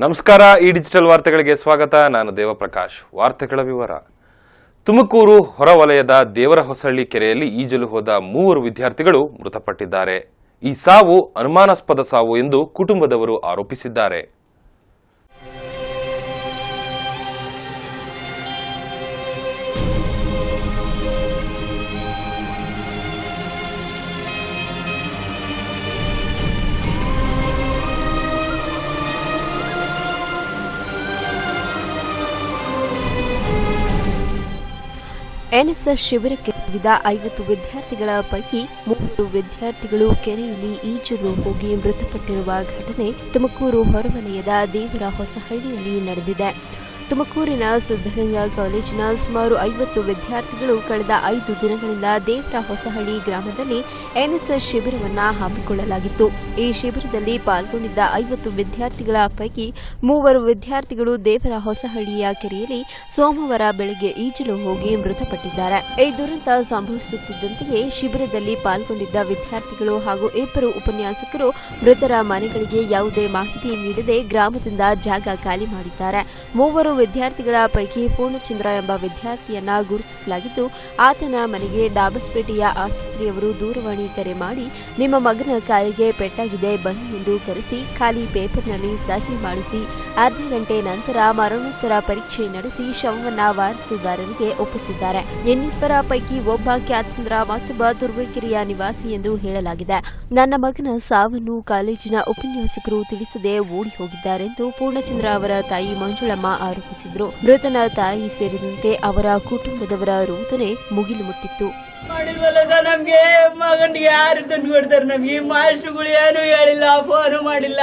ನಮಸ್ಕಾರ ಈ ಡಿಜಿಟಲ್ ವಾರ್ತೆಗಳಿಗೆ ಸ್ವಾಗತ ನಾನು ದೇವಪ್ರಕಾಶ್ ವಾರ್ತೆಗಳ ವಿವರ ತುಮಕೂರು ಹೊರವಲಯದ ದೇವರಹೊಸಳ್ಳಿ ಕೆರೆಯಲ್ಲಿ ಈಜಲು ಹೋದ ಮೂವರು ವಿದ್ಯಾರ್ಥಿಗಳು ಮೃತಪಟ್ಟಿದ್ದಾರೆ ಈ ಸಾವು ಅನುಮಾನಾಸ್ಪದ ಸಾವು ಎಂದು ಕುಟುಂಬದವರು ಆರೋಪಿಸಿದ್ದಾರೆ ಎನ್ಎಸ್ಎಸ್ ಶಿಬಿರಕ್ಕೆ ಹೋಗಿದ್ದ ಐವತ್ತು ವಿದ್ಯಾರ್ಥಿಗಳ ಪೈಕಿ ಮೂವರು ವಿದ್ಯಾರ್ಥಿಗಳು ಕೆರೆಯಲ್ಲಿ ಈಜಲು ಹೋಗಿ ಮೃತಪಟ್ಟಿರುವ ಘಟನೆ ತುಮಕೂರು ಹೊರವಲಯದ ದೇವರ ಹೊಸಹಳ್ಳಿಯಲ್ಲಿ ನಡೆದಿದೆ ತುಮಕೂರಿನ ಸಿದ್ದಗಂಗಾ ಕಾಲೇಜಿನ ಸುಮಾರು ಐವತ್ತು ವಿದ್ಯಾರ್ಥಿಗಳು ಕಳೆದ ಐದು ದಿನಗಳಿಂದ ದೇವರ ಹೊಸಹಳ್ಳಿ ಗ್ರಾಮದಲ್ಲಿ ಎನ್ಎಸ್ಎಸ್ ಶಿಬಿರವನ್ನು ಹಮ್ಮಿಕೊಳ್ಳಲಾಗಿತ್ತು ಈ ಶಿಬಿರದಲ್ಲಿ ಪಾಲ್ಗೊಂಡಿದ್ದ ಐವತ್ತು ವಿದ್ಯಾರ್ಥಿಗಳ ಪೈಕಿ ಮೂವರು ವಿದ್ಯಾರ್ಥಿಗಳು ದೇವರ ಹೊಸಹಳ್ಳಿಯ ಕೆರೆಯಲ್ಲಿ ಸೋಮವಾರ ಬೆಳಗ್ಗೆ ಈಜಲು ಹೋಗಿ ಮೃತಪಟ್ಟಿದ್ದಾರೆ ಈ ದುರಂತ ಸಂಭವಿಸುತ್ತಿದ್ದಂತೆಯೇ ಶಿಬಿರದಲ್ಲಿ ಪಾಲ್ಗೊಂಡಿದ್ದ ವಿದ್ಯಾರ್ಥಿಗಳು ಹಾಗೂ ಇಬ್ಬರು ಉಪನ್ಯಾಸಕರು ಮೃತರ ಮನೆಗಳಿಗೆ ಯಾವುದೇ ಮಾಹಿತಿ ನೀಡದೆ ಗ್ರಾಮದಿಂದ ಜಾಗ ಖಾಲಿ ಮಾಡಿದ್ದಾರೆ ಮೂವರು ವಿದ್ಯಾರ್ಥಿಗಳ ಪೈಕಿ ಪೂರ್ಣಚಂದ್ರ ಎಂಬ ವಿದ್ಯಾರ್ಥಿಯನ್ನ ಗುರುತಿಸಲಾಗಿದ್ದು ಆತನ ಮನೆಗೆ ಡಾಬಸ್ಪೇಟೆಯ ಆಸ್ಪತ್ರೆಯವರು ದೂರವಾಣಿ ಕರೆ ಮಾಡಿ ನಿಮ್ಮ ಮಗನ ಕಾಲಿಗೆ ಪೆಟ್ಟಾಗಿದೆ ಬನ್ನಿ ಎಂದು ಕರೆಸಿ ಖಾಲಿ ಪೇಪರ್ನಲ್ಲಿ ಸಹಿ ಮಾಡಿಸಿ ಅರ್ಧ ಗಂಟೆ ನಂತರ ಮರಣೋತ್ತರ ಪರೀಕ್ಷೆ ನಡೆಸಿ ಶವವನ್ನ ವಾರಸುದಾರರಿಗೆ ಒಪ್ಪಿಸಿದ್ದಾರೆ ಇನ್ನಿಬ್ಬರ ಪೈಕಿ ಒಬ್ಬ ಕ್ಯಾತ್ಸಂದ್ರ ಮತ್ತೊಬ್ಬ ತುರುವೇಕೆರೆಯ ನಿವಾಸಿ ಎಂದು ಹೇಳಲಾಗಿದೆ ನನ್ನ ಮಗನ ಸಾವನ್ನು ಕಾಲೇಜಿನ ಉಪನ್ಯಾಸಕರು ತಿಳಿಸದೆ ಓಡಿ ಹೋಗಿದ್ದಾರೆಂದು ಪೂರ್ಣಚಂದ್ರ ಅವರ ತಾಯಿ ಮಂಜುಳಮ್ಮ ಆರೋಪಿಸಿದ್ರು ಮೃತನ ತಾಯಿ ಸೇರಿದಂತೆ ಅವರ ಕುಟುಂಬದವರ ರೋದನೆ ಮುಗಿಲು ಮುಟ್ಟಿತ್ತು ಮಾಡಿಲ್ವಲ್ಲ ಸರ್ ನಮ್ಗೆ ಮಗನ್ಗೆ ಯಾರು ತಂದು ಕೊಡ್ತಾರೆ ನಮ್ಗೆ ಮಾಸ್ಟ್ರುಗಳು ಏನು ಹೇಳಿಲ್ಲ ಫೋನು ಮಾಡಿಲ್ಲ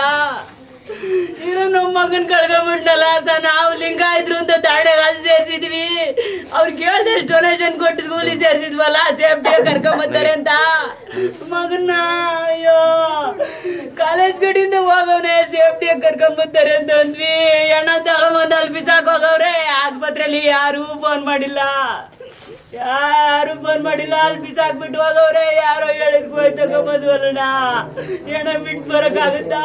ಇರೋ ನಮ್ಮ ಮಗನ್ ಕಳ್ಕೊಂಬಿಟ್ನಲ್ಲ ಸರ್ ನಾವು ಲಿಂಗಾಯತ್ರು ಅಂತ ದಾಡೆಗೆ ಅಲ್ಲಿ ಸೇರ್ಸಿದ್ವಿ ಅವ್ರು ಕೇಳ್ದೆ ಡೊನೇಷನ್ ಕೊಟ್ಟು ಸ್ಕೂಲಿಗೆ ಸೇರ್ಸಿದ್ವಲ್ಲ ಸೇಫ್ಟಿ ಕರ್ಕೊಂಬರ್ತಾರೆ ಅಂತ ಮಗನ್ನ ಅಯ್ಯೋ ಕಾಲೇಜ್ ಕಡೆಯಿಂದ ಹೋಗವ್ನೆ ಸೇಫ್ಟಿ ಕರ್ಕೊಂಬರ್ತಾರೆ ಅಂತ ಅಂದ್ವಿ ಹೆಣ ತಗೊಂಬಂದು ಅಲ್ಲಿ ಬಿಸಾಕ್ ಹೋಗವ್ರೆ ಆಸ್ಪತ್ರೆಯಲ್ಲಿ ಯಾರೂ ಫೋನ್ ಮಾಡಿಲ್ಲ ಯಾರು ಬಂದ್ ಮಾಡಿಲ್ಲ ಅಲ್ಲಿ ಬಿಸಾಕ್ಬಿಟ್ಟು ಹೋಗವ್ರೆ ಯಾರೋ ಹೇಳಿದ್ ಹೋಯ್ ತಗೊಂಬಂದ್ವಲ್ಲಣ್ಣ ಹೆಣ ಬಿಟ್ಟು ಬರಕ್ಕಾಗುತ್ತಾ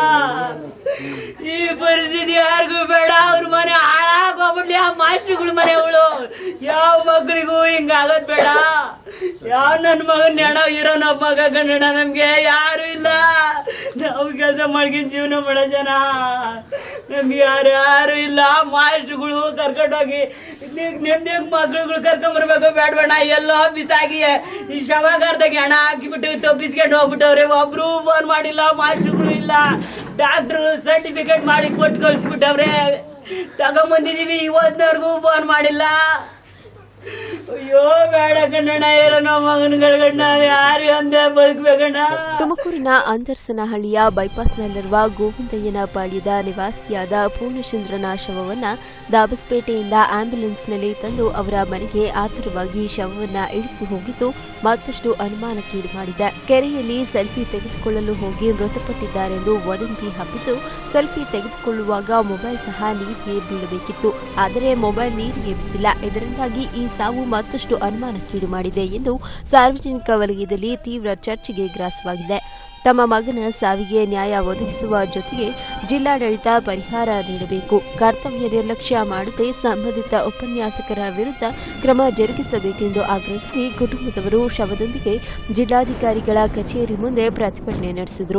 ಈ ಪರಿಸ್ಥಿತಿ ಯಾರಿಗೂ ಬೇಡ ಅವ್ರ ಮನೆ ಹಾಳಾಗೋಗ್ಬಿಡ್ಲಿ ಆ ಮಾಸ್ಟ್ರುಗಳ ಮನೆಗಳು ಯಾವ ಮಕ್ಕಳಿಗೂ ಹಿಂಗಾಗೋದ್ ಬೇಡ ಯಾವ ನನ್ನ ಮಗನ್ ಹೆಣ ಇರೋ ನಮ್ಮ ಮಗ ಕನ್ನಡ ನಮ್ಗೆ ಯಾರು ಇಲ್ಲ ನಾವು ಕೆಲಸ ಮಾಡ್ಕೊಂಡು ಜೀವನ ಮಾಡೋ ಜನ ನಮ್ಗೆ ಯಾರು ಯಾರು ಇಲ್ಲ ಮಾಸ್ಟ್ರುಗಳು ಕರ್ಕೊಂಡೋಗಿ ನೆಮ್ಮದಿ ಮಕ್ಳುಗಳು ಕರ್ಕೊಂಬರ್ಬೇಕು ಬೇಡಬೇಡ ಎಲ್ಲೋ ಬಿಸಾಗಿ ಈ ಶವಾಗಾರದಾಗ ಹೆಣ ಹಾಕಿಬಿಟ್ಟು ತಪ್ಪಿಸ್ಕೊಂಡು ಹೋಗ್ಬಿಟ್ಟವ್ರೆ ಒಬ್ರು ಫೋನ್ ಮಾಡಿಲ್ಲ ಮಾಸ್ಟ್ರುಗಳು ಇಲ್ಲ ಡಾಕ್ಟ್ರು ಸರ್ಟಿಫಿಕೇಟ್ ಮಾಡಿ ಕೊಟ್ಟು ಕಳ್ಸಿಬಿಟ್ಟವ್ರೆ ತಗೊಂಬಂದಿದೀವಿ ಇವತ್ತಿನವರೆಗೂ ಫೋನ್ ಮಾಡಿಲ್ಲ ಅಯ್ಯೋ ಬೇಡ ಕಣ್ಣಣ್ಣ ಇರೋ ನಮ್ಮ ಮಗನ್ಗಳ್ಗಣ್ಣ ಯಾರು ಅಂದೆ ಬದುಕ್ಬೇಕಣ್ಣ ತುಮಕೂರಿನ ಅಂತರ್ಸನಹಳ್ಳಿಯ ಬೈಪಾಸ್ನಲ್ಲಿರುವ ಗೋವಿಂದಯ್ಯನ ಪಾಳ್ಯದ ನಿವಾಸಿಯಾದ ಪೂರ್ಣಚಂದ್ರನ ಶವವನ್ನ ದಾಬಸ್ಪೇಟೆಯಿಂದ ಆಂಬ್ಯುಲೆನ್ಸ್ನಲ್ಲಿ ತಂದು ಅವರ ಮನೆಗೆ ಆತುರವಾಗಿ ಶವವನ್ನ ಇಳಿಸಿ ಹೋಗಿದ್ದು ಮತ್ತಷ್ಟು ಅನುಮಾನಕ್ಕೀಡು ಮಾಡಿದೆ ಕೆರೆಯಲ್ಲಿ ಸೆಲ್ಫಿ ತೆಗೆದುಕೊಳ್ಳಲು ಹೋಗಿ ಮೃತಪಟ್ಟಿದ್ದಾರೆಂದು ವದಂತಿ ಹಬ್ಬಿದ್ದು ಸೆಲ್ಫಿ ತೆಗೆದುಕೊಳ್ಳುವಾಗ ಮೊಬೈಲ್ ಸಹ ನೀರಿಗೆ ಬೀಳಬೇಕಿತ್ತು ಆದರೆ ಮೊಬೈಲ್ ನೀರಿಗೆ ಬಿದ್ದಿಲ್ಲ ಇದರಿಂದಾಗಿ ಈ ಸಾವು ಮತ್ತಷ್ಟು ಅನುಮಾನಕ್ಕೀಡು ಮಾಡಿದೆ ಎಂದು ಸಾರ್ವಜನಿಕ ವಲಯದಲ್ಲಿ ತೀವ್ರ ಚರ್ಚೆಗೆ ಗ್ರಾಸವಾಗಿದೆ ತಮ್ಮ ಮಗನ ಸಾವಿಗೆ ನ್ಯಾಯ ಒದಗಿಸುವ ಜೊತೆಗೆ ಜಿಲ್ಲಾಡಳಿತ ಪರಿಹಾರ ನೀಡಬೇಕು ಕರ್ತವ್ಯ ನಿರ್ಲಕ್ಷ್ಯ ಮಾಡದೆ ಸಂಬಂಧಿತ ಉಪನ್ಯಾಸಕರ ವಿರುದ್ಧ ಕ್ರಮ ಜರುಗಿಸಬೇಕೆಂದು ಆಗ್ರಹಿಸಿ ಕುಟುಂಬದವರು ಶವದೊಂದಿಗೆ ಜಿಲ್ಲಾಧಿಕಾರಿಗಳ ಕಚೇರಿ ಮುಂದೆ ಪ್ರತಿಭಟನೆ ನಡೆಸಿದರು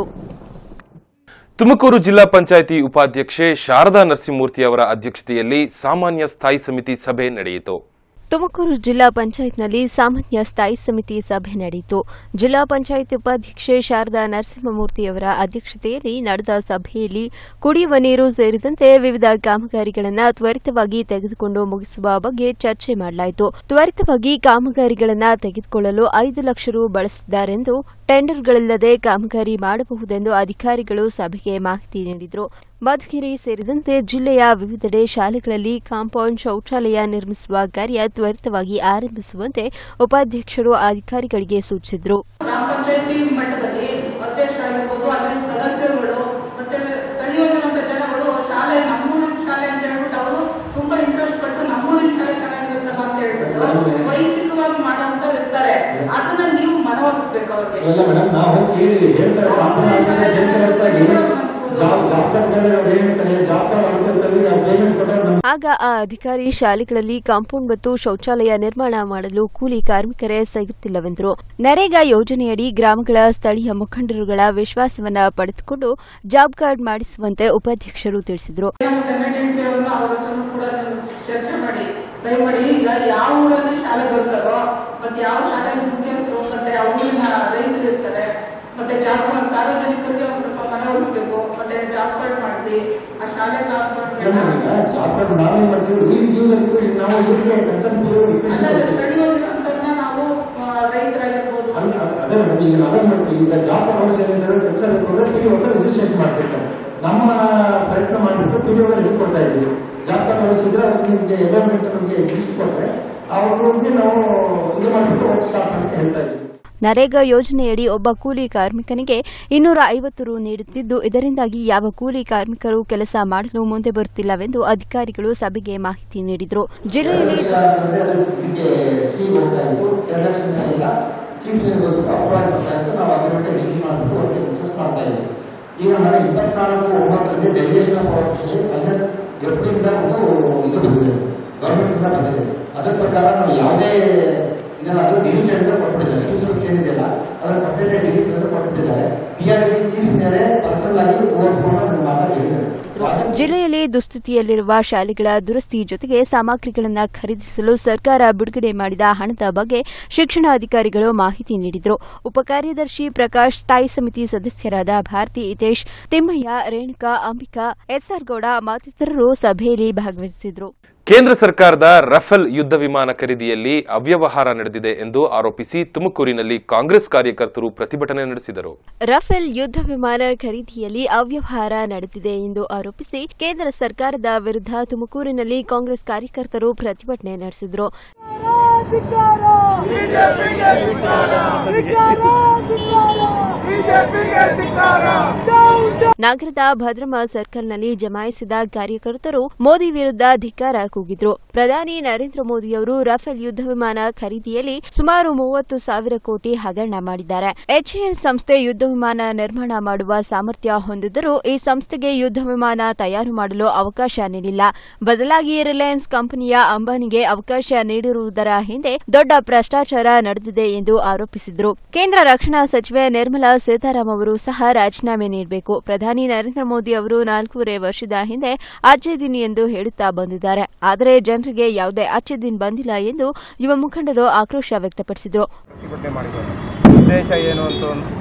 ತುಮಕೂರು ಜಿಲ್ಲಾ ಪಂಚಾಯಿತಿ ಉಪಾಧ್ಯಕ್ಷೆ ಶಾರದಾ ನರಸಿಂಹಮೂರ್ತಿ ಅವರ ಅಧ್ಯಕ್ಷತೆಯಲ್ಲಿ ಸಾಮಾನ್ಯ ಸ್ಥಾಯಿ ಸಮಿತಿ ಸಭೆ ನಡೆಯಿತು ತುಮಕೂರು ಜಿಲ್ಲಾ ಪಂಚಾಯತ್ನಲ್ಲಿ ಸಾಮಾನ್ಯ ಸ್ಥಾಯಿ ಸಮಿತಿ ಸಭೆ ನಡೆಯಿತು ಜಿಲ್ಲಾ ಪಂಚಾಯತ್ ಉಪಾಧ್ಯಕ್ಷೆ ಶಾರದಾ ನರಸಿಂಹಮೂರ್ತಿಯವರ ಅಧ್ಯಕ್ಷತೆಯಲ್ಲಿ ನಡೆದ ಸಭೆಯಲ್ಲಿ ಕುಡಿಯುವ ನೀರು ಸೇರಿದಂತೆ ವಿವಿಧ ಕಾಮಗಾರಿಗಳನ್ನು ತ್ವರಿತವಾಗಿ ತೆಗೆದುಕೊಂಡು ಮುಗಿಸುವ ಬಗ್ಗೆ ಚರ್ಚೆ ಮಾಡಲಾಯಿತು ತ್ವರಿತವಾಗಿ ಕಾಮಗಾರಿಗಳನ್ನು ತೆಗೆದುಕೊಳ್ಳಲು ಐದು ಲಕ್ಷ ರು ಬಳಸಿದ್ದಾರೆಂದು ಟೆಂಡರ್ಗಳಿಲ್ಲದೆ ಕಾಮಗಾರಿ ಮಾಡಬಹುದೆಂದು ಅಧಿಕಾರಿಗಳು ಸಭೆಗೆ ಮಾಹಿತಿ ನೀಡಿದರು ಮಧುಗಿರಿ ಸೇರಿದಂತೆ ಜಿಲ್ಲೆಯ ವಿವಿಧೆಡೆ ಶಾಲೆಗಳಲ್ಲಿ ಕಾಂಪೌಂಡ್ ಶೌಚಾಲಯ ನಿರ್ಮಿಸುವ ಕಾರ್ಯ ತ್ವರಿತವಾಗಿ ಆರಂಭಿಸುವಂತೆ ಉಪಾಧ್ಯಕ್ಷರು ಅಧಿಕಾರಿಗಳಿಗೆ ಸೂಚಿಸಿದರು ಗ್ರಾಮ ಪಂಚಾಯತಿ ಮಟ್ಟದಲ್ಲಿ ಅಧ್ಯಕ್ಷರಾಗಿರ್ಬೋದು ಅಲ್ಲಿ ಸದಸ್ಯರುಗಳು ಮತ್ತೆ ಸ್ಥಳೀಯವಾಗಿರುವಂತ ಜನಗಳು ಶಾಲೆ ನಮ್ಮೂರಿನ ಶಾಲೆ ಅಂತ ಹೇಳ್ಬಿಟ್ಟು ಅವರು ತುಂಬಾ ಇಂಟ್ರೆಸ್ಟ್ ಪಟ್ಟು ನಮ್ಮೂರಿನ ಶಾಲೆ ಚೆನ್ನಾಗಿರುತ್ತಲ್ಲ ಅಂತ ಹೇಳ್ಬಿಟ್ಟು ವೈಯಕ್ತಿಕವಾಗಿ ಮಾಡುವಂತವ್ರು ಇರ್ತಾರೆ ಅದನ್ನ ನೀವು ಮನವೊಲಿಸ್ಬೇಕು ಅವ್ರಿಗೆ ಇಲ್ಲ ಮೇಡಮ್ ನಾವು ಕೇಳಿದ್ವಿ ಹೇಳ್ತಾರೆ ಕಾಂಪೌಂಡ್ ಆಸ್ಪತ್ರೆ ಜನಕರಾಗಿ ಜಾಬ್ ಜಾಬ್ ಕಾರ್ಡ್ ಏನು ಜಾಬ್ ಕಾರ್ಡ್ ಮಾಡ್ಕೊಳ್ತಾರೆ ಆ ಪೇಮೆಂಟ್ ಕೊಟ್ಟರೆ ನಮ್ಗೆ ಆಗ ಆ ಅಧಿಕಾರಿ ಶಾಲೆಗಳಲ್ಲಿ ಕಾಂಪೌಂಡ್ ಮತ್ತು ಶೌಚಾಲಯ ನಿರ್ಮಾಣ ಮಾಡಲು ಕೂಲಿ ಕಾರ್ಮಿಕರೇ ಸಿಗುತ್ತಿಲ್ಲವೆಂದರು ನರೇಗಾ ಯೋಜನೆಯಡಿ ಗ್ರಾಮಗಳ ಸ್ಥಳೀಯ ಮುಖಂಡರುಗಳ ವಿಶ್ವಾಸವನ್ನ ಪಡೆದುಕೊಂಡು ಜಾಬ್ ಕಾರ್ಡ್ ಮಾಡಿಸುವಂತೆ ಉಪಾಧ್ಯಕ್ಷರು ತಿಳಿಸಿದರು ಕನ್ನಡಿಪಿ ಅವ್ರನ್ನ ಅವ್ರ ಹತ್ರನೂ ಕೂಡ ನೀವು ಚರ್ಚೆ ಮಾಡಿ ದಯಮಾಡಿ ಈಗ ಯಾವ ಊರಲ್ಲಿ ಶಾಲೆ ಬರ್ತಾರೋ ಮತ್ತೆ ಯಾವ ಶಾಲೆ ಮುಖ್ಯಸ್ಥರು ಮತ್ತೆ ಆ ಊರಿನ ರೈತರು ಇರ್ತಾರೆ ಮತ್ತೆ ಜಾಬ್ ಕಾರ್ಡ್ ಸಾರ್ವಜನಿಕರಿಗೆ ಒಂದ್ ಸ್ವಲ್ಪ ಮನವೊಲಿಸ್ಬೇಕು ಮತ್ತೆ ಜಾಬ್ ಕಾರ್ಡ್ ಮಾಡಿಸಿ ಆ ಶಾಲೆ ಜಾಬ್ ಕಾರ್ಡ್ ಜಾಬ್ ಕಾರ್ಡ್ ನಾವೇನ್ ಮಾಡ್ತೀವಿ ಈ ಜೀವನಕ್ಕೂ ಈಗ ನಾವು ಇವ್ರಿಗೆ ಕನ್ಸರ್ನ್ ಅಲ್ಲದೆ ಸ್ಥಳೀಯವಾಗಿರುವಂತವ್ರನ್ನ ನಾವು ಆ, ರೈತರಾಗಿರ್ಬೋದು ಅದೇ ಮೇಡಮ್ ಈಗ ನಾವೇನ್ ಮಾಡ್ತೀವಿ ಈಗ ಜಾಬ್ ಕಾರ್ಡ್ ಏನಿದ್ದಾರೆ ಕೆಲಸ ಇಟ್ಕೊಂಡ್ರೆ ಪಿ ಡಿ ರಿಜಿಸ್ಟ್ರೇಷನ್ ಮಾಡ್ತಿರ್ತಾರೆ ನಮ್ಮ ಪ್ರಯತ್ನ ಮಾಡಿಬಿಟ್ಟು ಪಿ ಡಿ ಹಿಡಿದು ಕೊಡ್ತಾ ಇದ್ದೀವಿ ಜಾಬ್ ಕಾರ್ಡ್ ಹೊಲಿಸಿದ್ರೆ ಅದಕ್ಕೆ ನಿಮಗೆ ಎನ್ವೈರ್ಮೆಂಟ್ ನಮಗೆ ಇಳಿಸ್ಕೊಟ್ರೆ ಅವ್ರಿಗೆ ನಾವು ಇದು ಮಾಡಿಬಿಟ್ಟು ವರ್ಕ್ ಸ್ಟಾಪ್ ಅಂತ ಹೇಳ್ತಾ ಇದ್ದೀವಿ ನರೇಗಾ ಯೋಜನೆಯಡಿ ಒಬ್ಬ ಕೂಲಿ ಕಾರ್ಮಿಕನಿಗೆ ಇನ್ನೂರ ಐವತ್ತು ರು ನೀಡುತ್ತಿದ್ದು ಇದರಿಂದಾಗಿ ಯಾವ ಕೂಲಿ ಕಾರ್ಮಿಕರು ಕೆಲಸ ಮಾಡಲು ಮುಂದೆ ಬರುತ್ತಿಲ್ಲವೆಂದು ಅಧಿಕಾರಿಗಳು ಸಭೆಗೆ ಮಾಹಿತಿ ನೀಡಿದರು ಜಿಲ್ಲೆಯಲ್ಲಿ ಇದಕ್ಕೆ ಸಿ ಹೋಗ್ತಾ ಇದ್ದು ಎರಡು ಲಕ್ಷ ಇಲ್ಲ ಚೀಫ್ ಹೋಗ್ಬಿಟ್ಟು ಅಪ್ರೂವಲ್ ಬರ್ತಾ ಇತ್ತು ನಾವು ಅಗ್ರಿಮೆಂಟ್ ರಿಲೀಸ್ ಮಾಡಿಬಿಟ್ಟು ಅದಕ್ಕೆ ಇಂಟ್ರೆಸ್ಟ್ ಮಾಡ್ತಾ ಇದ್ದೀವಿ ಈಗ ನಾನು ಇಪ್ಪತ್ನಾಲ್ಕು ಒಂಬತ್ತರಲ್ಲಿ ಡೆಲಿಗೇಷನ್ ಆಫ್ ಆಫೀಸ್ ಮೈನಸ್ ಎಫ್ಡಿಂದ ಒಂದು ಇದು ಬಂದಿದೆ ಸರ್ ಗೌರ್ಮೆಂಟ್ ಇಂದ ಬಂದಿದೆ ಅದರ ಪ್ರಕಾರ ನಾವು ಯಾವುದೇ ಇದನ್ನ ಅದು ಡಿಲೀಟ್ ಅಂತ ಕೊಟ್ಬಿಟ್ಟಿದ್ದಾರೆ ಇನ್ಸೂರೆನ್ಸ್ ಏನಿದೆಯಲ್ಲ ಅದರ ಕಂಪ್ಲೀಟ್ ಡಿಲೀಟ್ ಅಂತ ಕೊಟ್ಬಿಟ್ಟಿದ್ದಾರೆ ಪಿ ಆರ್ ಡಿ ಚೀಫ್ ಮೇಲೆ ಪರ್ಸನಲ್ ಆಗಿ ಓದ್ಕೊಂಡು ನಮ್ಮ ಮಾತಾಡಿ ಹೇಳಿದ್ದಾರೆ ಅದಕ್ಕೆ ಜಿಲ್ಲೆಯಲ್ಲಿ ದುಸ್ಥಿತಿಯಲ್ಲಿರುವ ಶಾಲೆಗಳ ದುರಸ್ತಿ ಜೊತೆಗೆ ಸಾಮಗ್ರಿಗಳನ್ನು ಖರೀದಿಸಲು ಸರ್ಕಾರ ಬಿಡುಗಡೆ ಮಾಡಿದ ಹಣದ ಬಗ್ಗೆ ಶಿಕ್ಷಣಾಧಿಕಾರಿಗಳು ಮಾಹಿತಿ ನೀಡಿದರು ಉಪಕಾರ್ಯದರ್ಶಿ ಪ್ರಕಾಶ್ ಸ್ಥಾಯಿ ಸಮಿತಿ ಸದಸ್ಯರಾದ ಭಾರತಿ ಹಿತೇಶ್ ತಿಮ್ಮಯ್ಯ ರೇಣುಕಾ ಅಂಬಿಕಾ ಎಸ್ಆರ್ ಗೌಡ ಮತ್ತಿತರರು ಸಭೆಯಲ್ಲಿ ಭಾಗವಹಿಸಿದರು ಕೇಂದ್ರ ಸರ್ಕಾರದ ರಫೇಲ್ ಯುದ್ಧ ವಿಮಾನ ಖರೀದಿಯಲ್ಲಿ ಅವ್ಯವಹಾರ ನಡೆದಿದೆ ಎಂದು ಆರೋಪಿಸಿ ತುಮಕೂರಿನಲ್ಲಿ ಕಾಂಗ್ರೆಸ್ ಕಾರ್ಯಕರ್ತರು ಪ್ರತಿಭಟನೆ ನಡೆಸಿದರು ರಫೇಲ್ ಯುದ್ಧ ವಿಮಾನ ಖರೀದಿಯಲ್ಲಿ ಅವ್ಯವಹಾರ ನಡೆದಿದೆ ಎಂದು ಆರೋಪಿಸಿ ಕೇಂದ್ರ ಸರ್ಕಾರದ ವಿರುದ್ಧ ತುಮಕೂರಿನಲ್ಲಿ ಕಾಂಗ್ರೆಸ್ ಕಾರ್ಯಕರ್ತರು ಪ್ರತಿಭಟನೆ ನಡೆಸಿದರು ನಗರದ ಭದ್ರಮ ಸರ್ಕಲ್ನಲ್ಲಿ ಜಮಾಯಿಸಿದ ಕಾರ್ಯಕರ್ತರು ಮೋದಿ ವಿರುದ್ಧ ಧಿಕ್ಕಾರ ಕೂಗಿದ್ರು ಪ್ರಧಾನಿ ನರೇಂದ್ರ ಮೋದಿಯವರು ರಫೇಲ್ ಯುದ್ಧ ವಿಮಾನ ಖರೀದಿಯಲ್ಲಿ ಸುಮಾರು ಮೂವತ್ತು ಸಾವಿರ ಕೋಟಿ ಹಗರಣ ಮಾಡಿದ್ದಾರೆ ಎಚ್ಎಎಲ್ ಸಂಸ್ಥೆ ಯುದ್ಧ ವಿಮಾನ ನಿರ್ಮಾಣ ಮಾಡುವ ಸಾಮರ್ಥ್ಯ ಹೊಂದಿದ್ದರೂ ಈ ಸಂಸ್ಥೆಗೆ ಯುದ್ಧ ವಿಮಾನ ತಯಾರು ಮಾಡಲು ಅವಕಾಶ ನೀಡಿಲ್ಲ ಬದಲಾಗಿ ರಿಲಯನ್ಸ್ ಕಂಪನಿಯ ಅಂಬಾನಿಗೆ ಅವಕಾಶ ನೀಡಿರುವುದರ ಹಿಂದೆ ದೊಡ್ಡ ಭ್ರಷ್ಟಾಚಾರ ನಡೆದಿದೆ ಎಂದು ಆರೋಪಿಸಿದರು ಕೇಂದ್ರ ರಕ್ಷಣಾ ಸಚಿವೆ ನಿರ್ಮಲಾ ಸೀತಾರಾಮ್ ಅವರು ಸಹ ರಾಜೀನಾಮೆ ನೀಡಬೇಕು ಪ್ರಧಾನಿ ನರೇಂದ್ರ ಮೋದಿ ಅವರು ನಾಲ್ಕೂವರೆ ವರ್ಷದ ಹಿಂದೆ ಅಚ್ಚೆ ದಿನ ಎಂದು ಹೇಳುತ್ತಾ ಬಂದಿದ್ದಾರೆ ಆದರೆ ಜನರಿಗೆ ಯಾವುದೇ ಅಚ್ಚೆ ದಿನ ಬಂದಿಲ್ಲ ಎಂದು ಯುವ ಮುಖಂಡರು ಆಕ್ರೋಶ ವ್ಯಕ್ತಪಡಿಸಿದರು ಪ್ರತಿಭಟನೆ ಮಾಡಿದ್ದಾರೆ ಉದ್ದೇಶ ಏನು ಅಂತ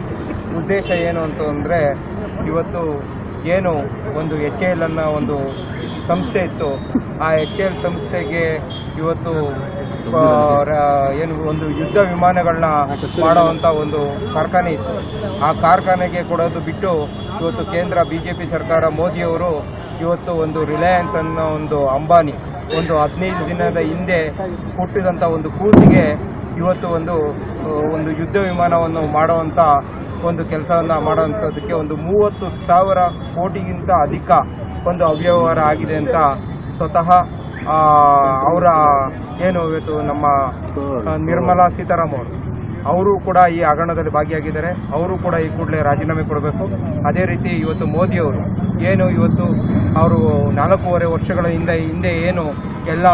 ಉದ್ದೇಶ ಏನು ಅಂತ ಅಂದರೆ ಇವತ್ತು ಏನು ಒಂದು ಎಚ್ ಎಲ್ ಅನ್ನೋ ಒಂದು ಸಂಸ್ಥೆ ಇತ್ತು ಆ ಎಚ್ ಎಲ್ ಸಂಸ್ಥೆಗೆ ಇವತ್ತು ಆ, ರ- ಏನು ಒಂದು ಯುದ್ಧ ವಿಮಾನಗಳನ್ನ ಮಾಡೋವಂಥ ಒಂದು ಕಾರ್ಖಾನೆ ಇತ್ತು ಆ ಕಾರ್ಖಾನೆಗೆ ಕೊಡೋದು ಬಿಟ್ಟು ಇವತ್ತು ಕೇಂದ್ರ ಬಿ ಜೆ ಪಿ ಸರ್ಕಾರ ಮೋದಿಯವರು ಇವತ್ತು ಒಂದು ರಿಲಯನ್ಸ್ ಅನ್ನೋ ಒಂದು ಅಂಬಾನಿ ಒಂದು ಹದಿನೈದು ದಿನದ ಹಿಂದೆ ಕೊಟ್ಟಿದಂಥ ಒಂದು ಕೂಸಿಗೆ ಇವತ್ತು ಒಂದು ಆ, ಒಂದು ಯುದ್ಧ ವಿಮಾನವನ್ನು ಮಾಡುವಂಥ ಒಂದು ಕೆಲಸವನ್ನು ಮಾಡುವಂಥದ್ದಕ್ಕೆ ಒಂದು ಮೂವತ್ತು ಸಾವಿರ ಕೋಟಿಗಿಂತ ಅಧಿಕ ಒಂದು ಅವ್ಯವಹಾರ ಆಗಿದೆ ಅಂತ ಸ್ವತಃ ಆ, ಅವರ ಏನು ಇವತ್ತು ನಮ್ಮ ಆ, ನಿರ್ಮಲಾ ಸೀತಾರಾಮನ್ ಅವರು ಅವರು ಕೂಡ ಈ ಹಗರಣದಲ್ಲಿ ಭಾಗಿಯಾಗಿದ್ದಾರೆ ಅವರು ಕೂಡ ಈ ಕೂಡಲೇ ರಾಜೀನಾಮೆ ಕೊಡಬೇಕು ಅದೇ ರೀತಿ ಇವತ್ತು ಮೋದಿಯವರು ಏನು ಇವತ್ತು ಅವರು ನಾಲ್ಕೂವರೆ ವರ್ಷಗಳ ಹಿಂದೆ ಹಿಂದೆ ಏನು ಎಲ್ಲ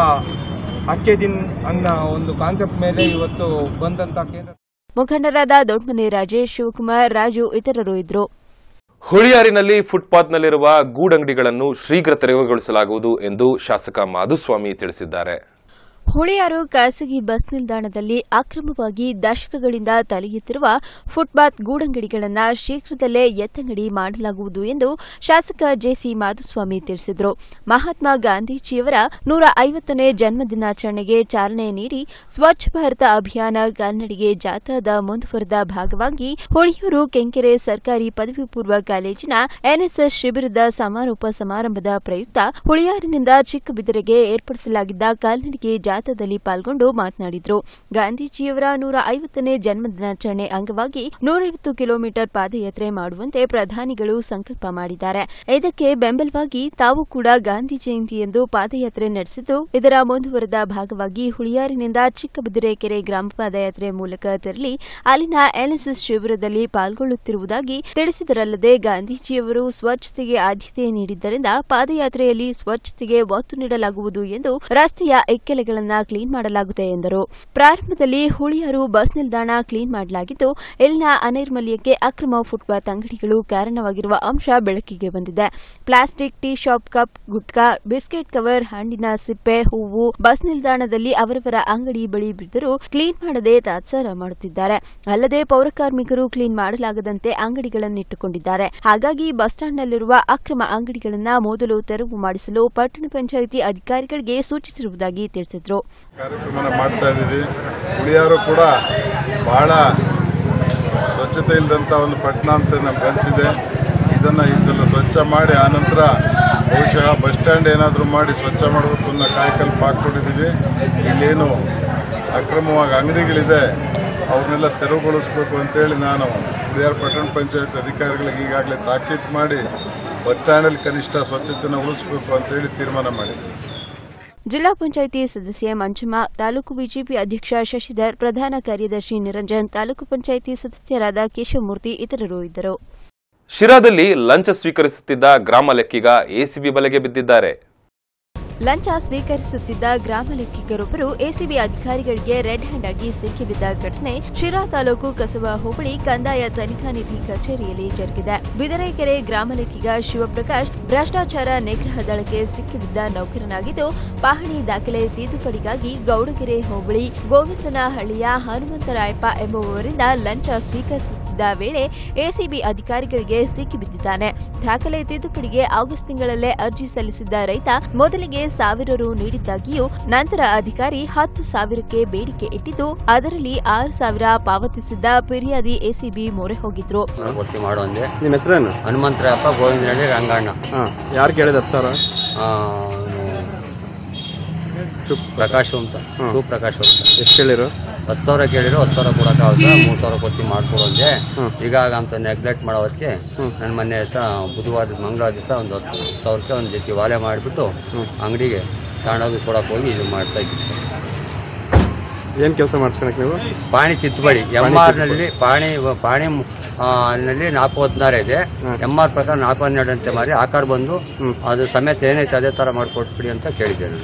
ಅಚ್ಚೆ ದಿನ್ ಅನ್ನೋ ಒಂದು ಕಾನ್ಸೆಪ್ಟ್ ಮೇಲೆ ಇವತ್ತು ಬಂದಂತ ಕೇಂದ್ರ ಮುಖಂಡರಾದ ದೊಡ್ಮನೆ ರಾಜೇಶ್ ಶಿವಕುಮಾರ್ ರಾಜು ಇತರರು ಇದ್ದರು ಹುಳಿಯಾರಿನಲ್ಲಿ ಫುಟ್ಪಾತ್ನಲ್ಲಿರುವ ಗೂಡಂಗಡಿಗಳನ್ನು ಶೀಘ್ರ ತೆರವುಗೊಳಿಸಲಾಗುವುದು ಎಂದು ಶಾಸಕ ಮಾಧುಸ್ವಾಮಿ ತಿಳಿಸಿದ್ದಾರೆ ಹುಳಿಯಾರು ಖಾಸಗಿ ಬಸ್ ನಿಲ್ದಾಣದಲ್ಲಿ ಅಕ್ರಮವಾಗಿ ದಶಕಗಳಿಂದ ತಲೆ ಎತ್ತಿರುವ ಫುಟ್ಪಾತ್ ಗೂಡಂಗಡಿಗಳನ್ನು ಶೀಘ್ರದಲ್ಲೇ ಎತ್ತಂಗಡಿ ಮಾಡಲಾಗುವುದು ಎಂದು ಶಾಸಕ ಜೆಸಿ ಮಾಧುಸ್ವಾಮಿ ತಿಳಿಸಿದರು ಮಹಾತ್ಮ ಗಾಂಧೀಜಿಯವರ ನೂರ ಐವತ್ತನೇ ಜನ್ಮದಿನಾಚರಣೆಗೆ ಚಾಲನೆ ನೀಡಿ ಸ್ವಚ್ಛ ಭಾರತ ಅಭಿಯಾನ ಕಾಲ್ನಡಿಗೆ ಜಾಥಾದ ಮುಂದುವರೆದ ಭಾಗವಾಗಿ ಹುಳಿಯೂರು ಕೆಂಕೆರೆ ಸರ್ಕಾರಿ ಪದವಿ ಪೂರ್ವ ಕಾಲೇಜಿನ ಎನ್ಎಸ್ಎಸ್ ಶಿಬಿರದ ಸಮಾರೋಪ ಸಮಾರಂಭದ ಪ್ರಯುಕ್ತ ಹುಳಿಯಾರಿನಿಂದ ಚಿಕ್ಕಬಿದರೆಗೆ ಏರ್ಪಡಿಸಲಾಗಿದ್ದ ಕಾಲ್ನಡಿಗೆ ಜಾಥಾ ಜಾಥಾದಲ್ಲಿ ಪಾಲ್ಗೊಂಡು ಮಾತನಾಡಿದ್ರು ಗಾಂಧೀಜಿಯವರ ನೂರ ಐವತ್ತನೇ ಜನ್ಮದಿನಾಚರಣೆ ಅಂಗವಾಗಿ ನೂರೈವತ್ತು ಕಿಲೋಮೀಟರ್ ಪಾದಯಾತ್ರೆ ಮಾಡುವಂತೆ ಪ್ರಧಾನಿಗಳು ಸಂಕಲ್ಪ ಮಾಡಿದ್ದಾರೆ ಇದಕ್ಕೆ ಬೆಂಬಲವಾಗಿ ತಾವು ಕೂಡ ಗಾಂಧಿ ಜಯಂತಿ ಎಂದು ಪಾದಯಾತ್ರೆ ನಡೆಸಿದ್ದು ಇದರ ಮುಂದುವರೆದ ಭಾಗವಾಗಿ ಹುಳಿಯಾರಿನಿಂದ ಚಿಕ್ಕಬಿದಿರೆಕೆರೆ ಗ್ರಾಮ ಪಾದಯಾತ್ರೆ ಮೂಲಕ ತೆರಳಿ ಅಲ್ಲಿನ ಎನ್ಎಸ್ಎಸ್ ಶಿಬಿರದಲ್ಲಿ ಪಾಲ್ಗೊಳ್ಳುತ್ತಿರುವುದಾಗಿ ತಿಳಿಸಿದರಲ್ಲದೆ ಗಾಂಧೀಜಿಯವರು ಸ್ವಚ್ಛತೆಗೆ ಆದ್ಯತೆ ನೀಡಿದ್ದರಿಂದ ಪಾದಯಾತ್ರೆಯಲ್ಲಿ ಸ್ವಚ್ಛತೆಗೆ ಒತ್ತು ನೀಡಲಾಗುವುದು ಎಂದು ರಸ್ತೆಯ ಇಕ್ಕೆಲೆಗಳನ್ನು ಕ್ಲೀನ್ ಮಾಡಲಾಗುತ್ತೆ ಎಂದರು ಪ್ರಾರಂಭದಲ್ಲಿ ಹುಳಿಯಾರು ಬಸ್ ನಿಲ್ದಾಣ ಕ್ಲೀನ್ ಮಾಡಲಾಗಿದ್ದು ಇಲ್ಲಿನ ಅನೈರ್ಮಲ್ಯಕ್ಕೆ ಅಕ್ರಮ ಫುಟ್ಪಾತ್ ಅಂಗಡಿಗಳು ಕಾರಣವಾಗಿರುವ ಅಂಶ ಬೆಳಕಿಗೆ ಬಂದಿದೆ plastic tea shop cup gutka biscuit cover ಹಣ್ಣಿನ ಸಿಪ್ಪೆ ಹೂವು ಬಸ್ ನಿಲ್ದಾಣದಲ್ಲಿ ಅವರವರ ಅಂಗಡಿ ಬಳಿ ಬಿದ್ದರೂ ಕ್ಲೀನ್ ಮಾಡದೆ ತಾತ್ಸಾರ ಮಾಡುತ್ತಿದ್ದಾರೆ ಅಲ್ಲದೆ ಪೌರಕಾರ್ಮಿಕರು ಕ್ಲೀನ್ ಮಾಡಲಾಗದಂತೆ ಅಂಗಡಿಗಳನ್ನಿಟ್ಟುಕೊಂಡಿದ್ದಾರೆ ಹಾಗಾಗಿ ಬಸ್ ಸ್ಟಾಂಡ್ನಲ್ಲಿರುವ ಅಕ್ರಮ ಅಂಗಡಿಗಳನ್ನ ಮೊದಲು ತೆರವು ಮಾಡಿಸಲು ಪಟ್ಟಣ ಪಂಚಾಯಿತಿ ಅಧಿಕಾರಿಗಳಿಗೆ ಸೂಚಿಸಿರುವುದಾಗಿ ತಿಳಿಸಿದರು ಕಾರ್ಯಕ್ರಮನ ಮಾಡ್ತಾ ಇದ್ದೀವಿ ಹುಳಿಯಾರು ಕೂಡ ಬಹಳ ಸ್ವಚ್ಛತೆ ಇಲ್ಲದಂಥ ಒಂದು ಪಟ್ಟಣ ಅಂತ ನಮ್ಗೆ ಅನಿಸಿದೆ ಇದನ್ನು ಈ ಸಲ ಸ್ವಚ್ಛ ಮಾಡಿ ಆನಂತರ ಬಹುಶಃ ಬಸ್ ಸ್ಟ್ಯಾಂಡ್ ಏನಾದರೂ ಮಾಡಿ ಸ್ವಚ್ಛ ಮಾಡಬೇಕು ಅನ್ನೋ ಕಾಯಕಲ್ಪ ಹಾಕ್ಕೊಂಡಿದ್ದೀವಿ ಇಲ್ಲೇನು ಅಕ್ರಮವಾಗಿ ಅಂಗಡಿಗಳಿದೆ ಅವ್ರನ್ನೆಲ್ಲ ತೆರವುಗೊಳಿಸ್ಬೇಕು ಅಂತೇಳಿ ನಾನು ಹುಳಿಯಾರು ಪಟ್ಟಣ ಪಂಚಾಯತ್ ಅಧಿಕಾರಿಗಳಿಗೆ ಈಗಾಗಲೇ ತಾಕೀತು ಮಾಡಿ ಬಸ್ ಸ್ಟ್ಯಾಂಡಲ್ಲಿ ಕನಿಷ್ಠ ಸ್ವಚ್ಛತೆನ ಉಳಿಸ್ಬೇಕು ಅಂತೇಳಿ ತೀರ್ಮಾನ ಮಾಡಿದ್ದೀವಿ ಜಿಲ್ಲಾ ಪಂಚಾಯಿತಿ ಸದಸ್ಯೆ ಮಂಜಮ್ಮ ತಾಲೂಕು ಬಿಜೆಪಿ ಅಧ್ಯಕ್ಷ ಶಶಿಧರ್ ಪ್ರಧಾನ ಕಾರ್ಯದರ್ಶಿ ನಿರಂಜನ್ ತಾಲೂಕು ಪಂಚಾಯಿತಿ ಸದಸ್ಯರಾದ ಕೇಶವಮೂರ್ತಿ ಇತರರು ಇದ್ದರು ಶಿರಾದಲ್ಲಿ ಲಂಚ ಸ್ವೀಕರಿಸುತ್ತಿದ್ದ ಗ್ರಾಮ ಲೆಕ್ಕಿಗ ಎಸಿಬಿ ಬಲೆಗೆ ಬಿದ್ದಿದ್ದಾರೆ ಲಂಚ ಸ್ವೀಕರಿಸುತ್ತಿದ್ದ ಗ್ರಾಮ ಲೆಕ್ಕಿಗರೊಬ್ಬರು ಎಸಿಬಿ ಅಧಿಕಾರಿಗಳಿಗೆ ರೆಡ್ ಹ್ಯಾಂಡ್ ಆಗಿ ಸಿಕ್ಕಿಬಿದ್ದ ಘಟನೆ ಶಿರಾ ತಾಲೂಕು ಕಸಬಾ ಹೋಬಳಿ ಕಂದಾಯ ತನಿಖಾ ನಿಧಿ ಕಚೇರಿಯಲ್ಲಿ ಜರುಗಿದೆ ಬಿದರೆಕೆರೆ ಗ್ರಾಮ ಲೆಕ್ಕಿಗ ಶಿವಪ್ರಕಾಶ್ ಭ್ರಷ್ಟಾಚಾರ ನಿಗ್ರಹ ದಳಕ್ಕೆ ಸಿಕ್ಕಿಬಿದ್ದ ನೌಕರನಾಗಿದ್ದು ಪಹಣಿ ದಾಖಲೆ ತಿದ್ದುಪಡಿಗಾಗಿ ಗೌಡಗೆರೆ ಹೋಬಳಿ ಗೋವಿಂದನಹಳ್ಳಿಯ ಹನುಮಂತರಾಯಪ್ಪ ಎಂಬುವವರಿಂದ ಲಂಚ ಸ್ವೀಕರಿಸುತ್ತಿದ್ದ ವೇಳೆ ಎಸಿಬಿ ಅಧಿಕಾರಿಗಳಿಗೆ ಸಿಕ್ಕಿಬಿದ್ದಿದ್ದಾನೆ ದಾಖಲೆ ತಿದ್ದುಪಡಿಗೆ ಆಗಸ್ಟ್ ತಿಂಗಳಲ್ಲೇ ಅರ್ಜಿ ಸಲ್ಲಿಸಿದ್ದ ರೈತ ಮೊದಲಿಗೆ ಸಾವಿರ ರು ನೀಡಿದ್ದಾಗಿಯೂ ನಂತರ ಅಧಿಕಾರಿ ಹತ್ತು ಸಾವಿರಕ್ಕೆ ಬೇಡಿಕೆ ಇಟ್ಟಿದ್ದು ಅದರಲ್ಲಿ ಆರು ಸಾವಿರ ಪಾವತಿಸಿದ್ದ ಫಿರ್ಯಾದಿ ಎಸಿಬಿ ಮೊರೆ ಹೋಗಿದ್ರು ಭರ್ತಿ ಮಾಡು ಅಂದೆ ನಿಮ್ಮ ಹೆಸರೇನು ಹನುಮಂತರಪ್ಪ ಗೋವಿಂದನಹಳ್ಳಿ ರಂಗಣ್ಣ ಹಾಂ ಯಾರು ಕೇಳಿದ ಹತ್ತು ಸಾವಿರ ಆ, ಪ್ರಕಾಶ್ ಅಂತ ಶಿವಪ್ರಕಾಶ್ ಅಂತ ಎಷ್ಟು ಕೇಳಿರು ಹತ್ತು ಸಾವಿರ ಕೇಳಿರೋ ಹತ್ತು ಸಾವಿರ ಕೊಡೋಕ್ಕಾಗುತ್ತೆ ಮೂರು ಸಾವಿರ ಕೊಟ್ಟು ಮಾಡ್ಕೊಡು ಅಂದೆ ಈಗ ಅಂತ ನೆಗ್ಲೆಕ್ಟ್ ಮಾಡೋದಕ್ಕೆ ನನ್ನ ಮೊನ್ನೆ ಸಹ ಬುಧವಾರ ಮಂಗಳವಾರ ದಿವಸ ಒಂದು ಹತ್ತು ಸಾವಿರಕ್ಕೆ ಒಂದು ಜೊತೆ ವಾಲೆ ಮಾಡಿಬಿಟ್ಟು ಅಂಗಡಿಗೆ ತಗೊಂಡೋಗಿ ಕೊಡಕ್ಕೆ ಹೋಗಿ ಇದು ಮಾಡ್ತಾ ಇದ್ದೀವಿ ಸರ್ ಏನು ಕೆಲಸ ಮಾಡಿಸ್ಕೊಳಕ್ಕೆ ನೀವು ಪಾಣಿ ತಿದ್ದುಪಡಿ ಎಮ್ ಆರ್ನಲ್ಲಿ ಪಾಣಿ ಪಾಣಿ ಆ, ನಲ್ಲಿ ನಾಲ್ಕು ಹದಿನಾರು ಇದೆ ಎಮ್ ಆರ್ ಪ್ರಕಾರ ನಾಲ್ಕು ಹನ್ನೆರಡು ಅಂತ ಮಾರಿ ಆಕಾರ ಬಂದು ಅದು ಸಮೇತ ಏನೈತೆ ಅದೇ ಥರ ಮಾಡಿಕೊಟ್ಬಿಡಿ ಅಂತ ಕೇಳಿದ್ದೆ ನಾನು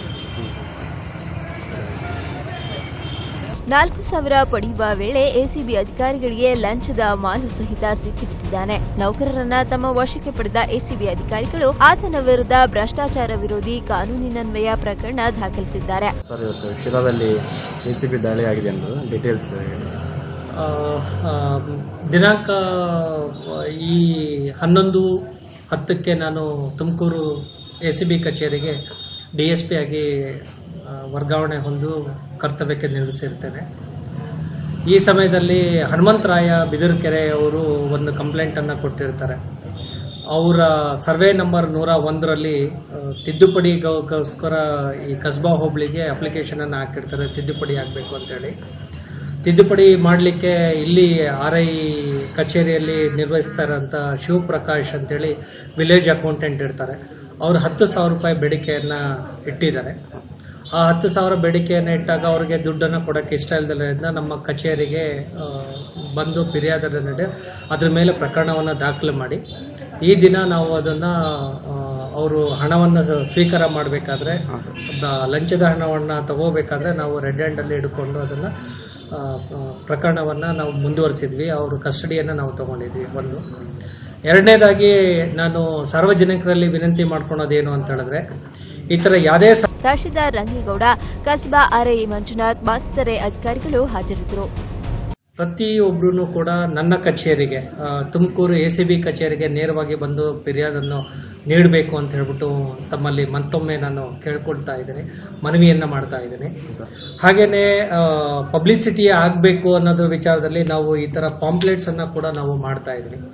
ನಾಲ್ಕು ಸಾವಿರ ಪಡೆಯುವ ವೇಳೆ ಎಸಿಬಿ ಅಧಿಕಾರಿಗಳಿಗೆ ಲಂಚದ ಮಾಲು ಸಹಿತ ಸಿಕ್ಕಿಬಿದ್ದಿದ್ದಾನೆ ನೌಕರರನ್ನ ತಮ್ಮ ವಶಕ್ಕೆ ಪಡೆದ ಎಸಿಬಿ ಅಧಿಕಾರಿಗಳು ಆತನ ವಿರುದ್ಧ ಭ್ರಷ್ಟಾಚಾರ ವಿರೋಧಿ ಕಾನೂನಿನನ್ವಯ ಪ್ರಕರಣ ದಾಖಲಿಸಿದ್ದಾರೆ ಸರ್ ಇವತ್ತು ಶಿರಾದಲ್ಲಿ ಎ ಸಿ ಬಿ ದಾಳಿ ಆಗಿದೆ ಅನ್ನೋದು ಡೀಟೇಲ್ಸ್ ಆ, ಆ, ದಿನಾಂಕ ಈ ಹನ್ನೊಂದು ಹತ್ತಕ್ಕೆ ನಾನು ತುಮಕೂರು ಎ ಸಿ ಬಿ ಕಚೇರಿಗೆ ಡಿ ಎಸ್ ಪಿ ಆಗಿ ಆ, ವರ್ಗಾವಣೆ ಹೊಂದು ಕರ್ತವ್ಯಕ್ಕೆ ನಿರ್ವಹಿಸಿರ್ತೇನೆ ಈ ಸಮಯದಲ್ಲಿ ಹನುಮಂತರಾಯ ಬಿದಿರುಕೆರೆ ಅವರು ಒಂದು ಕಂಪ್ಲೇಂಟನ್ನು ಕೊಟ್ಟಿರ್ತಾರೆ ಅವರ ಸರ್ವೆ ನಂಬರ್ ನೂರ ಒಂದರಲ್ಲಿ ಆ, ತಿದ್ದುಪಡಿಗೋಸ್ಕರ ಈ ಕಸ್ಬಾ ಹೋಬಳಿಗೆ ಅಪ್ಲಿಕೇಶನನ್ನು ಹಾಕಿರ್ತಾರೆ ತಿದ್ದುಪಡಿ ಆಗಬೇಕು ಅಂತೇಳಿ ತಿದ್ದುಪಡಿ ಮಾಡಲಿಕ್ಕೆ ಇಲ್ಲಿ ಆರ್ ಐ ಕಚೇರಿಯಲ್ಲಿ ನಿರ್ವಹಿಸ್ತಾ ಇರೋಂಥ ಶಿವಪ್ರಕಾಶ್ ಅಂತೇಳಿ ವಿಲೇಜ್ ಅಕೌಂಟೆಂಟ್ ಇರ್ತಾರೆ ಅವರು ಹತ್ತು ಸಾವಿರ ರೂಪಾಯಿ ಬೇಡಿಕೆಯನ್ನು ಇಟ್ಟಿದ್ದಾರೆ ಆ ಹತ್ತು ಸಾವಿರ ಬೇಡಿಕೆಯನ್ನು ಇಟ್ಟಾಗ ಅವರಿಗೆ ದುಡ್ಡನ್ನು ಕೊಡೋಕ್ಕೆ ಇಷ್ಟ ಇಲ್ಲದರಿಂದ ನಮ್ಮ ಕಚೇರಿಗೆ ಆ, ಬಂದು ಫಿರ್ಯಾದರ ನಡೆ ಅದ್ರ ಮೇಲೆ ಪ್ರಕರಣವನ್ನು ದಾಖಲು ಮಾಡಿ ಈ ದಿನ ನಾವು ಅದನ್ನು ಅವರು ಹಣವನ್ನು ಸ- ಸ್ವೀಕಾರ ಮಾಡಬೇಕಾದ್ರೆ ಲಂಚದ ಹಣವನ್ನು ತಗೋಬೇಕಾದ್ರೆ ನಾವು ರೆಡ್ ಹ್ಯಾಂಡಲ್ಲಿ ಹಿಡ್ಕೊಂಡು ಅದನ್ನು ಪ್ರಕರಣವನ್ನು ನಾವು ಮುಂದುವರಿಸಿದ್ವಿ ಅವ್ರ ಕಸ್ಟಡಿಯನ್ನು ನಾವು ತಗೊಂಡಿದ್ವಿ ಒಂದು ಎರಡನೇದಾಗಿ ನಾನು ಸಾರ್ವಜನಿಕರಲ್ಲಿ ವಿನಂತಿ ಮಾಡ್ಕೊಳೋದೇನು ಅಂತ ಹೇಳಿದ್ರೆ ಈ ಥರ ಯಾವುದೇ ಸ- ತಹಶೀಲ್ದಾರ್ ರಂಗೇಗೌಡ ಕಸಬಾ ಆರ್ಐ ಮಂಜುನಾಥ್ ಮತ್ತಿತರೆ ಅಧಿಕಾರಿಗಳು ಹಾಜರಿದ್ದರು ಪ್ರತಿಯೊಬ್ಬರೂ ಕೂಡ ನನ್ನ ಕಚೇರಿಗೆ ಆ, ತುಮಕೂರು ಎ ಸಿ ಬಿ ಕಚೇರಿಗೆ ನೇರವಾಗಿ ಬಂದು ಫಿರ್ಯಾದನ್ನು ನೀಡಬೇಕು ಅಂತ ಹೇಳ್ಬಿಟ್ಟು ತಮ್ಮಲ್ಲಿ ಮತ್ತೊಮ್ಮೆ ನಾನು ಕೇಳ್ಕೊಳ್ತಾ ಇದ್ದೇನೆ ಮನವಿಯನ್ನು ಮಾಡ್ತಾ ಇದ್ದೇನೆ ಹಾಗೆಯೇ ಪಬ್ಲಿಸಿಟಿ ಆಗಬೇಕು ಅನ್ನೋದ್ರ ವಿಚಾರದಲ್ಲಿ ನಾವು ಈ ಥರ ಪಾಂಪ್ಲೆಟ್ಸನ್ನು ಕೂಡ ನಾವು ಮಾಡ್ತಾ ಇದ್ದೀವಿ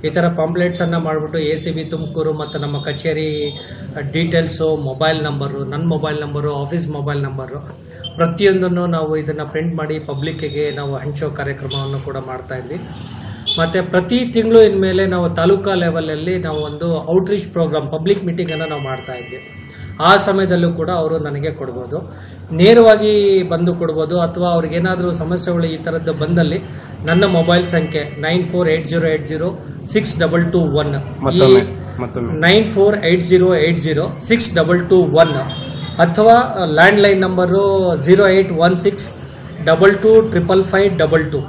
ಈ ಥರ ಪಾಂಪ್ಲೆಟ್ಸನ್ನು ಮಾಡಿಬಿಟ್ಟು ಎ ಸಿ ಬಿ ತುಮಕೂರು ಮತ್ತು ನಮ್ಮ ಕಚೇರಿ ಡೀಟೇಲ್ಸು ಮೊಬೈಲ್ ನಂಬರು ನನ್ನ mobile number office mobile number ಪ್ರತಿಯೊಂದನ್ನು ನಾವು ಇದನ್ನು ಪ್ರಿಂಟ್ ಮಾಡಿ ಪಬ್ಲಿಕ್ಕಿಗೆ ನಾವು ಹಂಚೋ ಕಾರ್ಯಕ್ರಮವನ್ನು ಕೂಡ ಮಾಡ್ತಾ ಇದ್ವಿ ಮತ್ತು ಪ್ರತಿ ತಿಂಗಳು ಇನ್ಮೇಲೆ ನಾವು ತಾಲೂಕಾ ಲೆವೆಲಲ್ಲಿ ನಾವು ಒಂದು ಔಟ್ರೀಚ್ ಪ್ರೋಗ್ರಾಮ್ ಪಬ್ಲಿಕ್ ಮೀಟಿಂಗನ್ನು ನಾವು ಮಾಡ್ತಾ ಇದ್ವಿ ಆ ಸಮಯದಲ್ಲೂ ಕೂಡ ಅವರು ನನಗೆ ಕೊಡ್ಬೋದು ನೇರವಾಗಿ ಬಂದು ಕೊಡ್ಬೋದು ಅಥವಾ ಅವ್ರಿಗೇನಾದರೂ ಸಮಸ್ಯೆಗಳು ಈ ಥರದ್ದು ಬಂದಲ್ಲಿ ನನ್ನ ಮೊಬೈಲ್ ಸಂಖ್ಯೆ nine four eight zero eight zero six double two one ಮತ್ತೊಮ್ಮೆ ಮತ್ತೊಮ್ಮೆ nine four eight zero eight zero six double two one ಅಥವಾ landline number zero eight one six double two triple five double two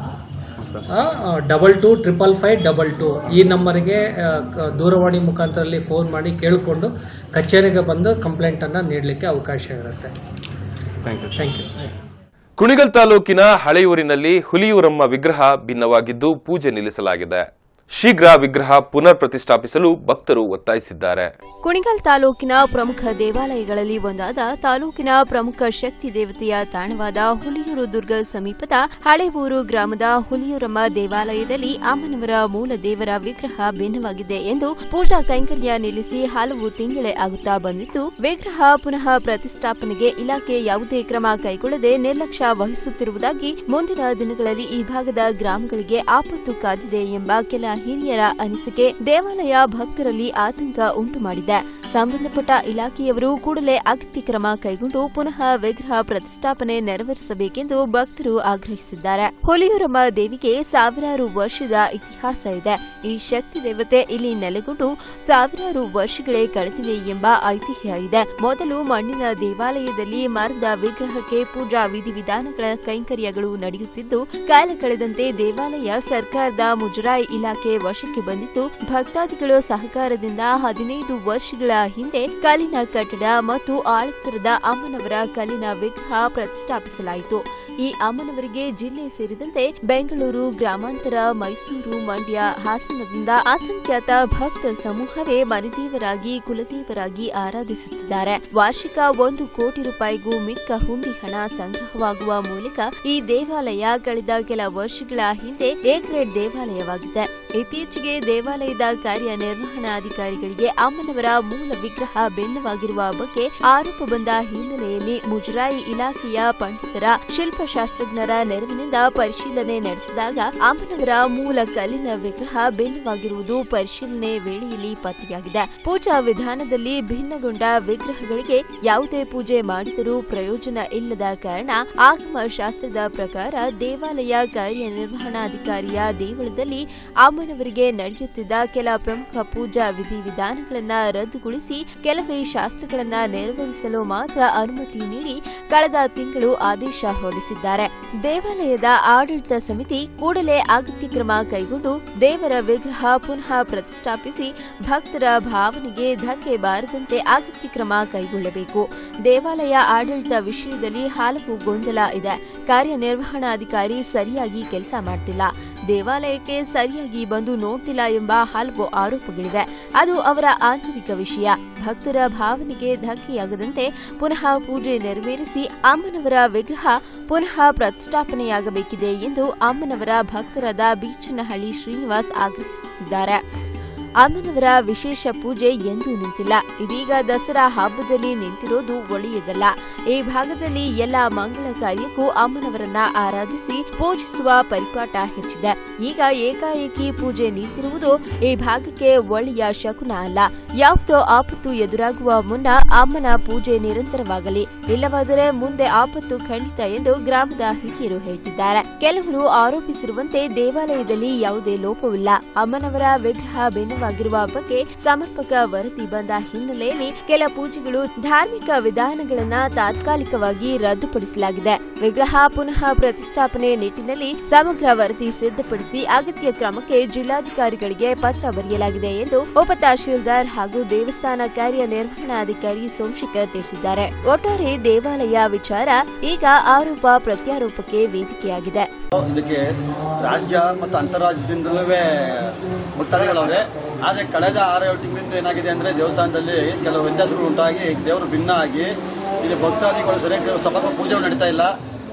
double two triple five double two ಈ ನಂಬರ್ಗೆ ಆ, ಕ- ದೂರವಾಣಿ ಮುಖಾಂತರದಲ್ಲಿ phone ಮಾಡಿ ಕೇಳಿಕೊಂಡು ಕಚೇರಿಗೆ ಬಂದು ಕಂಪ್ಲೇಂಟನ್ನು ನೀಡಲಿಕ್ಕೆ ಅವಕಾಶ ಇರುತ್ತೆ thank you thank you Kunigal ತಾಲೂಕಿನ ಹಳೆಯೂರಿನಲ್ಲಿ ಹುಲಿಯೂರಮ್ಮ ವಿಗ್ರಹ ಭಿನ್ನವಾಗಿದ್ದು ಪೂಜೆ ನಿಲ್ಲಿಸಲಾಗಿದೆ ಶೀಘ್ರ ವಿಗ್ರಹ ಪುನರ್ ಪ್ರತಿಷ್ಠಾಪಿಸಲು ಭಕ್ತರು ಒತ್ತಾಯಿಸಿದ್ದಾರೆ ಕುಣಿಗಲ್ ತಾಲೂಕಿನ ಪ್ರಮುಖ ದೇವಾಲಯಗಳಲ್ಲಿ ಒಂದಾದ ತಾಲೂಕಿನ ಪ್ರಮುಖ ಶಕ್ತಿ ದೇವತೆಯ ತಾಣವಾದ ಹುಲಿಯೂರು ದುರ್ಗ ಸಮೀಪದ ಹಳೆಯೂರು ಗ್ರಾಮದ ಹುಲಿಯೂರಮ್ಮ ದೇವಾಲಯದಲ್ಲಿ ಅಮ್ಮನವರ ಮೂಲ ದೇವರ ವಿಗ್ರಹ ಭಿನ್ನವಾಗಿದೆ ಎಂದು ಪೂಜಾ ಕೈಂಕರ್ಯ ನಿಲ್ಲಿಸಿ ಹಲವು ತಿಂಗಳೇ ಆಗುತ್ತಾ ಬಂದಿದ್ದು ವಿಗ್ರಹ ಪುನಃ ಪ್ರತಿಷ್ಠಾಪನೆಗೆ ಇಲಾಖೆ ಯಾವುದೇ ಕ್ರಮ ಕೈಗೊಳ್ಳದೆ ನಿರ್ಲಕ್ಷ್ಯ ವಹಿಸುತ್ತಿರುವುದಾಗಿ ಮುಂದಿನ ದಿನಗಳಲ್ಲಿ ಈ ಭಾಗದ ಗ್ರಾಮಗಳಿಗೆ ಆಪತ್ತು ಕಾದಿದೆ ಎಂಬ ಕೆಲ ಹಿರಿಯರ ಅನಿಸಿಕೆ ದೇವಾಲಯ ಭಕ್ತರಲ್ಲಿ ಆತಂಕ ಉಂಟು ಮಾಡಿದೆ ಸಂಬಂಧಪಟ್ಟ ಇಲಾಖೆಯವರು ಕೂಡಲೇ ಅಗತ್ಯ ಕ್ರಮ ಕೈಗೊಂಡು ಪುನಃ ವಿಗ್ರಹ ಪ್ರತಿಷ್ಠಾಪನೆ ನೆರವೇರಿಸಬೇಕೆಂದು ಭಕ್ತರು ಆಗ್ರಹಿಸಿದ್ದಾರೆ ಹುಲಿಯೂರಮ್ಮ ದೇವಿಗೆ ಸಾವಿರಾರು ವರ್ಷದ ಇತಿಹಾಸ ಇದೆ ಈ ಶಕ್ತಿ ದೇವತೆ ಇಲ್ಲಿ ನೆಲೆಗೊಂಡು ಸಾವಿರಾರು ವರ್ಷಗಳೇ ಕಳೆದಿವೆ ಎಂಬ ಐತಿಹ್ಯ ಇದೆ ಮೊದಲು ಮಣ್ಣಿನ ದೇವಾಲಯದಲ್ಲಿ ಮರದ ವಿಗ್ರಹಕ್ಕೆ ಪೂಜಾ ವಿಧಿವಿಧಾನಗಳ ಕೈಂಕರ್ಯಗಳು ನಡೆಯುತ್ತಿದ್ದು ಕಾಲ ಕಳೆದಂತೆ ದೇವಾಲಯ ಸರ್ಕಾರದ ಮುಜರಾಯಿ ಇಲಾಖೆ ವಶಕ್ಕೆ ಬಂದಿದ್ದು ಭಕ್ತಾದಿಗಳ ಸಹಕಾರದಿಂದ ಹದಿನೈದು ವರ್ಷಗಳ ಹಿಂದೆ ಕಲ್ಲಿನ ಕಟ್ಟಡ ಮತ್ತು ಆಳೆತ್ತರದ ಅಮ್ಮನವರ ಕಲ್ಲಿನ ವಿಗ್ರಹ ಪ್ರತಿಷ್ಠಾಪಿಸಲಾಯಿತು ಈ ಅಮ್ಮನವರಿಗೆ ಜಿಲ್ಲೆ ಸೇರಿದಂತೆ ಬೆಂಗಳೂರು ಗ್ರಾಮಾಂತರ ಮೈಸೂರು ಮಂಡ್ಯ ಹಾಸನದಿಂದ ಅಸಂಖ್ಯಾತ ಭಕ್ತ ಸಮೂಹವೇ ಮನೆದೇವರಾಗಿ ಕುಲದೇವರಾಗಿ ಆರಾಧಿಸುತ್ತಿದ್ದಾರೆ ವಾರ್ಷಿಕ ಒಂದು ಕೋಟಿ ರೂಪಾಯಿಗೂ ಮಿಕ್ಕ ಹುಂಡಿ ಹಣ ಸಂಗ್ರಹವಾಗುವ ಮೂಲಕ ಈ ದೇವಾಲಯ ಕಳೆದ ಕೆಲ ವರ್ಷಗಳ ಹಿಂದೆ ಎ ಗ್ರೇಡ್ ದೇವಾಲಯವಾಗಿದೆ ಇತ್ತೀಚೆಗೆ ದೇವಾಲಯದ ಕಾರ್ಯನಿರ್ವಹಣಾಧಿಕಾರಿಗಳಿಗೆ ಅಮ್ಮನವರ ಮೂಲ ವಿಗ್ರಹ ಭಿನ್ನವಾಗಿರುವ ಬಗ್ಗೆ ಆರೋಪ ಬಂದ ಹಿನ್ನೆಲೆಯಲ್ಲಿ ಮುಜರಾಯಿ ಇಲಾಖೆಯ ಪಂಡಿತರ ಶಿಲ್ಪಶಾಸ್ತ್ರಜ್ಞರ ನೆರವಿನಿಂದ ಪರಿಶೀಲನೆ ನಡೆಸಿದಾಗ ಅಮ್ಮನವರ ಮೂಲ ಕಲ್ಲಿನ ವಿಗ್ರಹ ಭಿನ್ನವಾಗಿರುವುದು ಪರಿಶೀಲನೆ ವೇಳೆಯಲ್ಲಿ ಪತ್ತೆಯಾಗಿದೆ ಪೂಜಾ ವಿಧಾನದಲ್ಲಿ ಭಿನ್ನಗೊಂಡ ವಿಗ್ರಹಗಳಿಗೆ ಯಾವುದೇ ಪೂಜೆ ಮಾಡಿದರೂ ಪ್ರಯೋಜನ ಇಲ್ಲದ ಕಾರಣ ಆಗಮ ಶಾಸ್ತ್ರದ ಪ್ರಕಾರ ದೇವಾಲಯ ಕಾರ್ಯನಿರ್ವಹಣಾಧಿಕಾರಿಯ ದೇವಳದಲ್ಲಿ ಅಮ್ಮನವರಿಗೆ ನಡೆಯುತ್ತಿದ್ದ ಕೆಲ ಪ್ರಮುಖ ಪೂಜಾ ವಿಧಿವಿಧಾನಗಳನ್ನ ರದ್ದುಗೊಳಿಸಿ ಕೆಲವೇ ಶಾಸ್ತ್ರಗಳನ್ನ ನೆರವೇರಿಸಲು ಮಾತ್ರ ಅನುಮತಿ ನೀಡಿ ಕಳೆದ ತಿಂಗಳು ಆದೇಶ ಹೊರಡಿಸಿದ್ದಾರೆ ದೇವಾಲಯದ ಆಡಳಿತ ಸಮಿತಿ ಕೂಡಲೇ ಅಗತ್ಯ ಕ್ರಮ ಕೈಗೊಂಡು ದೇವರ ವಿಗ್ರಹ ಪುನಃ ಪ್ರತಿಷ್ಠಾಪಿಸಿ ಭಕ್ತರ ಭಾವನೆಗೆ ಧಕ್ಕೆ ಬಾರದಂತೆ ಅಗತ್ಯ ಕ್ರಮ ಕೈಗೊಳ್ಳಬೇಕು ದೇವಾಲಯ ಆಡಳಿತ ವಿಷಯದಲ್ಲಿ ಹಲವು ಗೊಂದಲ ಇದೆ ಕಾರ್ಯನಿರ್ವಹಣಾಧಿಕಾರಿ ಸರಿಯಾಗಿ ಕೆಲಸ ಮಾಡ್ತಿಲ್ಲ ದೇವಾಲಯಕ್ಕೆ ಸರಿಯಾಗಿ ಬಂದು ನೋಡ್ತಿಲ್ಲ ಎಂಬ ಹಲವು ಆರೋಪಗಳಿವೆ ಅದು ಅವರ ಆಂತರಿಕ ವಿಷಯ ಭಕ್ತರ ಭಾವನೆಗೆ ಧಕ್ಕೆಯಾಗದಂತೆ ಪುನಃ ಪೂಜೆ ನೆರವೇರಿಸಿ ಅಮ್ಮನವರ ವಿಗ್ರಹ ಪುನಃ ಪ್ರತಿಷ್ಠಾಪನೆಯಾಗಬೇಕಿದೆ ಎಂದು ಅಮ್ಮನವರ ಭಕ್ತರಾದ ಬೀಚನಹಳ್ಳಿ ಶ್ರೀನಿವಾಸ್ ಆಗ್ರಹಿಸುತ್ತಿದ್ದಾರೆ ಅಮ್ಮನವರ ವಿಶೇಷ ಪೂಜೆ ಎಂದೂ ನಿಂತಿಲ್ಲ ಇದೀಗ ದಸರಾ ಹಬ್ಬದಲ್ಲಿ ನಿಂತಿರೋದು ಒಳ್ಳೆಯದಲ್ಲ ಈ ಭಾಗದಲ್ಲಿ ಎಲ್ಲ ಮಂಗಳ ಕಾರ್ಯಕ್ಕೂ ಅಮ್ಮನವರನ್ನ ಆರಾಧಿಸಿ ಪೂಜಿಸುವ ಪರಿಪಾಠ ಹೆಚ್ಚಿದೆ ಈಗ ಏಕಾಏಕಿ ಪೂಜೆ ನಿಂತಿರುವುದು ಈ ಭಾಗಕ್ಕೆ ಒಳ್ಳೆಯ ಶಕುನ ಅಲ್ಲ ಯಾವುದೋ ಆಪತ್ತು ಎದುರಾಗುವ ಮುನ್ನ ಅಮ್ಮನ ಪೂಜೆ ನಿರಂತರವಾಗಲಿ ಇಲ್ಲವಾದರೆ ಮುಂದೆ ಆಪತ್ತು ಖಂಡಿತ ಎಂದು ಗ್ರಾಮದ ಹಿರಿಯರು ಹೇಳ್ತಿದ್ದಾರೆ ಕೆಲವರು ಆರೋಪಿಸಿರುವಂತೆ ದೇವಾಲಯದಲ್ಲಿ ಯಾವುದೇ ಲೋಪವಿಲ್ಲ ಅಮ್ಮನವರ ವಿಗ್ರಹ ಭಿನ್ನವಾಗಿರುವ ಬಗ್ಗೆ ಸಮರ್ಪಕ ವರದಿ ಬಂದ ಹಿನ್ನೆಲೆಯಲ್ಲಿ ಕೆಲ ಪೂಜೆಗಳು ಧಾರ್ಮಿಕ ವಿಧಾನಗಳನ್ನ ತಾತ್ಕಾಲಿಕವಾಗಿ ರದ್ದುಪಡಿಸಲಾಗಿದೆ ವಿಗ್ರಹ ಪುನಃ ಪ್ರತಿಷ್ಠಾಪನೆ ನಿಟ್ಟಿನಲ್ಲಿ ಸಮಗ್ರ ವರದಿ ಸಿದ್ಧಪಡಿಸಿ ಅಗತ್ಯ ಕ್ರಮಕ್ಕೆ ಜಿಲ್ಲಾಧಿಕಾರಿಗಳಿಗೆ ಪತ್ರ ಬರೆಯಲಾಗಿದೆ ಎಂದು ಉಪ ತಹಶೀಲ್ದಾರ್ ಹಾಗೂ ದೇವಸ್ಥಾನ ಕಾರ್ಯನಿರ್ವಹಣಾಧಿಕಾರಿ ಸೋಮಶೇಖರ್ ತಿಳಿಸಿದ್ದಾರೆ ಒಟ್ಟಾರೆ ದೇವಾಲಯ ವಿಚಾರ ಈಗ ಆರೋಪ ಪ್ರತ್ಯಾರೋಪಕ್ಕೆ ವೇದಿಕೆಯಾಗಿದೆ ಇದಕ್ಕೆ ರಾಜ್ಯ ಮತ್ತು ಅಂತಾರಾಜ್ಯದಿಂದಲೂ ಭಕ್ತಾದಿಗಳವ್ರೆ ಆದರೆ ಕಳೆದ ಆರು ಏಳು ತಿಂಗಳಿಂದ ಏನಾಗಿದೆ ಅಂದರೆ ದೇವಸ್ಥಾನದಲ್ಲಿ ಕೆಲವು ವ್ಯತ್ಯಾಸಗಳು ಉಂಟಾಗಿ ದೇವರು ಭಿನ್ನ ಆಗಿ ಇಲ್ಲಿ ಭಕ್ತಾದಿಗಳು ಸರಿಯಾಗಿ ಸಮರ್ಪಕ ಪೂಜೆಗಳು ನಡೀತಾ ಇಲ್ಲ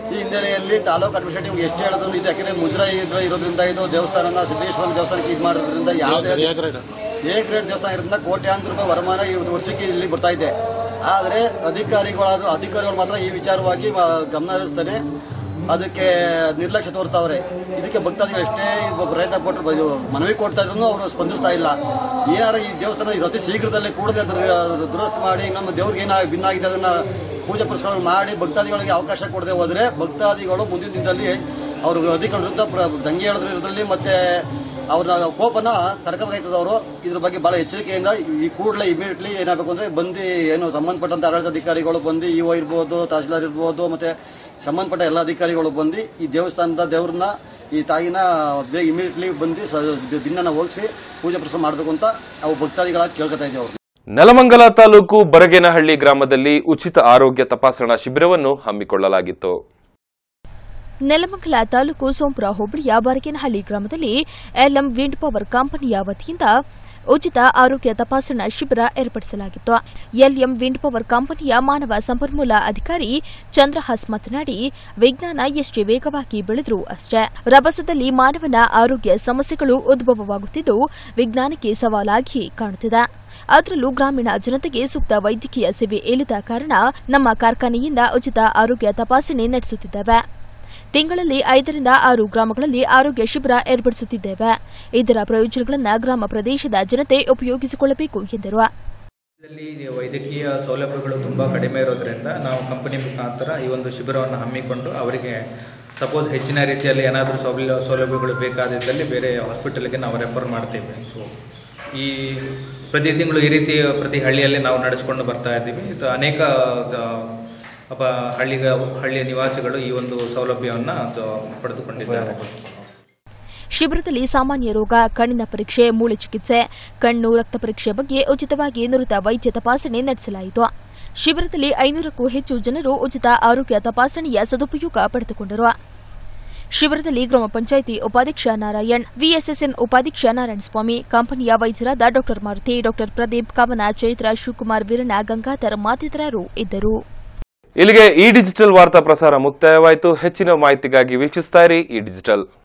ಈ ಹಿನ್ನೆಲೆಯಲ್ಲಿ ತಾಲೂಕು ಅಡ್ಮಿನಿಸ್ಟ್ರೇಟಿವ್ ಎಷ್ಟು ಹೇಳಿದ್ರು ಇದು ಯಾಕೆಂದ್ರೆ ಮುಜರಾಯಿ ಇದ್ರ- ಇರೋದ್ರಿಂದ ಇದು ದೇವಸ್ಥಾನ ಸಿದ್ದೇಶ್ವರ ದೇವಸ್ಥಾನಕ್ಕೆ ಇದು ಮಾಡೋದ್ರಿಂದ ಯಾವುದೇ ಎ ಗ್ರೇಡ್ ದೇವಸ್ಥಾನ ಇರೋದ್ರಿಂದ ಕೋಟ್ಯಾಂತರ ರೂಪಾಯಿ ವರಮಾನ ಈ ವರ್ಷಕ್ಕೆ ಇಲ್ಲಿ ಬರ್ತಾ ಇದೆ ಆದರೆ ಅಧಿಕಾರಿಗಳಾದ್ರೂ ಅಧಿಕಾರಿಗಳು ಮಾತ್ರ ಈ ವಿಚಾರವಾಗಿ ಮ- ಗಮನ ಹರಿಸ್ತಾರೆ ಅದಕ್ಕೆ ನಿರ್ಲಕ್ಷ್ಯ ತೋರ್ತಾವ್ರೆ ಇದಕ್ಕೆ ಭಕ್ತಾದಿಗಳು ಎಷ್ಟೇ ಇದು ಪ್ರಯತ್ನ ಪಟ್ಟರು ಬ- ಇದು ಮನವಿ ಕೊಡ್ತಾ ಇದ್ರು ಅವರು ಸ್ಪಂದಿಸ್ತಾ ಇಲ್ಲ ಏನಾರ ಈ ದೇವಸ್ಥಾನ ಇದು ಅತಿ ಶೀಘ್ರದಲ್ಲೇ ಕೂಡಲೇ ದುರ- ದುರಸ್ತಿ ಮಾಡಿ ನಮ್ಮ ದೇವ್ರಿಗೆ ಏನ ಭಿನ್ನಾಗಿದೆ ಅದನ್ನ ಪೂಜೆ ಪುರಸ್ಕಾರ ಮಾಡಿ ಭಕ್ತಾದಿಗಳಿಗೆ ಅವಕಾಶ ಕೊಡದೆ ಹೋದ್ರೆ ಭಕ್ತಾದಿಗಳು ಮುಂದಿನ ದಿನದಲ್ಲಿ ಅವರು ಅಧಿಕಾರಿ ವಿರುದ್ಧ ಪ್ರ- ದಂಗೆ ಹೇಳೋದ್ರ ವಿರುದ್ಧದಲ್ಲಿ ಮತ್ತೆ ಅವ್ರ ಕೋಪನ ಕರ್ಕಬೇಕಾಯ್ತದ ಅವರು ಇದ್ರ ಬಗ್ಗೆ ಬಹಳ ಎಚ್ಚರಿಕೆಯಿಂದ ಈ ಕೂಡಲೇ ಇಮಿಡಿಯೇಟ್ಲಿ ಏನಾಗಬೇಕು ಅಂದ್ರೆ ಬಂದು ಏನು ಸಂಬಂಧಪಟ್ಟಂತ ಆಡಳಿತಾಧಿಕಾರಿಗಳು ಬಂದು ಇಒ ಇರ್ಬೋದು ತಹಸೀಲ್ದಾರ್ ಇರ್ಬೋದು ಮತ್ತೆ ಸಂಬಂಧಪಟ್ಟ ಎಲ್ಲ ಅಧಿಕಾರಿಗಳು ಬಂದು ಈ ದೇವಸ್ಥಾನದ ದೇವ್ರನ್ನ ಈ ತಾಯಿನ ಬೇಗ ಇಮಿಡಿಯೇಟ್ಲಿ ಬಂದು ಸ- ದಿನನ ಹೋಗಿಸಿ ಪೂಜೆ ಪುರಸ್ಕಾರ ಮಾಡಬೇಕು ಅಂತ ನಾವು ಭಕ್ತಾದಿಗಳಾಗಿ ಕೇಳ್ಕೊತಾ ಇದ್ದೀವಿ ಅವ್ರು ನೆಲಮಂಗಲ ತಾಲೂಕು ಬರಗೇನಹಳ್ಳಿ ಗ್ರಾಮದಲ್ಲಿ ಉಚಿತ ಆರೋಗ್ಯ ತಪಾಸಣಾ ಶಿಬಿರವನ್ನು ಹಮ್ಮಿಕೊಳ್ಳಲಾಗಿತ್ತು ನೆಲಮಂಗಲ ತಾಲೂಕು ಸೋಂಪುರ ಹೋಬಳಿಯ ಬರಗೇನಹಳ್ಳಿ ಗ್ರಾಮದಲ್ಲಿ ಎಲ್ಎಂ ವಿಂಡ್ ಪವರ್ ಕಂಪನಿಯ ವತಿಯಿಂದ ಉಚಿತ ಆರೋಗ್ಯ ತಪಾಸಣಾ ಶಿಬಿರ ಏರ್ಪಡಿಸಲಾಗಿತ್ತು ಎಲ್ಎಂ ವಿಂಡ್ ಪವರ್ ಕಂಪನಿಯ ಮಾನವ ಸಂಪನ್ಮೂಲ ಅಧಿಕಾರಿ ಚಂದ್ರಹಾಸ್ ಮಾತನಾಡಿ ವಿಜ್ಞಾನ ಎಷ್ಟೇ ವೇಗವಾಗಿ ಬೆಳೆದರೂ ಅಷ್ಟೇ ರಭಸದಲ್ಲಿ ಮಾನವನ ಆರೋಗ್ಯ ಸಮಸ್ಯೆಗಳು ಉದ್ಭವವಾಗುತ್ತಿದ್ದು ವಿಜ್ಞಾನಕ್ಕೆ ಸವಾಲಾಗಿ ಕಾಣುತ್ತಿದೆ ಅದರಲ್ಲೂ ಗ್ರಾಮೀಣ ಜನತೆಗೆ ಸೂಕ್ತ ವೈದ್ಯಕೀಯ ಸೇವೆ ಇಲ್ಲದ ಕಾರಣ ನಮ್ಮ ಕಾರ್ಖಾನೆಯಿಂದ ಉಚಿತ ಆರೋಗ್ಯ ತಪಾಸಣೆ ನಡೆಸುತ್ತಿದ್ದೇವೆ ತಿಂಗಳಲ್ಲಿ ಐದರಿಂದ ಆರು ಗ್ರಾಮಗಳಲ್ಲಿ ಆರೋಗ್ಯ ಶಿಬಿರ ಏರ್ಪಡಿಸುತ್ತಿದ್ದೇವೆ ಇದರ ಪ್ರಯೋಜನಗಳನ್ನು ಗ್ರಾಮ ಪ್ರದೇಶದ ಜನತೆ ಉಪಯೋಗಿಸಿಕೊಳ್ಳಬೇಕು ಎಂದರು ಇಲ್ಲಿ ವೈದ್ಯಕೀಯ ಸೌಲಭ್ಯಗಳು ತುಂಬ ಕಡಿಮೆ ಇರೋದ್ರಿಂದ ನಾವು ಕಂಪನಿ ಮುಖಾಂತರ ಈ ಒಂದು ಶಿಬಿರವನ್ನು ಹಮ್ಮಿಕೊಂಡು ಅವರಿಗೆ ಸಪೋಸ್ ಹೆಚ್ಚಿನ ರೀತಿಯಲ್ಲಿ ಏನಾದರೂ ಸೌಲಭ್ಯ ಸೌಲಭ್ಯಗಳು ಬೇಕಾದಿದ್ದಲ್ಲಿ ಬೇರೆ ಹಾಸ್ಪಿಟಲ್ಗೆ ನಾವು ರೆಫರ್ ಮಾಡ್ತೀವಿ ಸೊ ಈ ಪ್ರತಿ ತಿಂಗಳು ಈ ರೀತಿ ಪ್ರತಿ ಹಳ್ಳಿಯಲ್ಲಿ ನಾವು ನಡೆಸ್ಕೊಂಡು ಬರ್ತಾ ಇದ್ದೀವಿ ಇದು ಅನೇಕ ಆ, ಅಪ ಹಳ್ಳಿಗ ಹಳ್ಳಿಯ ನಿವಾಸಿಗಳು ಈ ಒಂದು ಸೌಲಭ್ಯವನ್ನು ಅದು ಪಡೆದುಕೊಂಡಿದ್ದಾರೆ ಶಿಬಿರದಲ್ಲಿ ಸಾಮಾನ್ಯ ರೋಗ ಕಣ್ಣಿನ ಪರೀಕ್ಷೆ ಮೂಳೆ ಚಿಕಿತ್ಸೆ ಕಣ್ಣು ರಕ್ತ ಪರೀಕ್ಷೆ ಬಗ್ಗೆ ಉಚಿತವಾಗಿ ನುರಿತ ವೈದ್ಯ ತಪಾಸಣೆ ನಡೆಸಲಾಯಿತು ಶಿಬಿರದಲ್ಲಿ ಐನೂರಕ್ಕೂ ಹೆಚ್ಚು ಜನರು ಉಚಿತ ಆರೋಗ್ಯ ತಪಾಸಣೆಯ ಸದುಪಯೋಗ ಪಡೆದುಕೊಂಡರು ಶಿಬಿರದಲ್ಲಿ ಗ್ರಾಮ ಪಂಚಾಯಿತಿ ಉಪಾಧ್ಯಕ್ಷ ನಾರಾಯಣ್ ವಿಎಸ್ಎಸ್ಎನ್ ಉಪಾಧ್ಯಕ್ಷ ನಾರಾಯಣಸ್ವಾಮಿ ಕಂಪನಿಯ ವೈದ್ಯರಾದ ಡಾ ಮಾರುತಿ ಡಾ ಪ್ರದೀಪ್ ಕವನ ಚೈತ್ರ ಶಿವಕುಮಾರ್ ವೀರಣ್ಣ ಗಂಗಾಧರ್ ಮತ್ತಿತರರು ಇದ್ದರು ಇಲ್ಲಿಗೆ ಈ ಡಿಜಿಟಲ್ ವಾರ್ತಾ ಪ್ರಸಾರ ಮುಕ್ತಾಯವಾಯಿತು ಹೆಚ್ಚಿನ ಮಾಹಿತಿಗಾಗಿ ವೀಕ್ಷಿಸ್ತಾ ಇರಿ ಈ ಡಿಜಿಟಲ್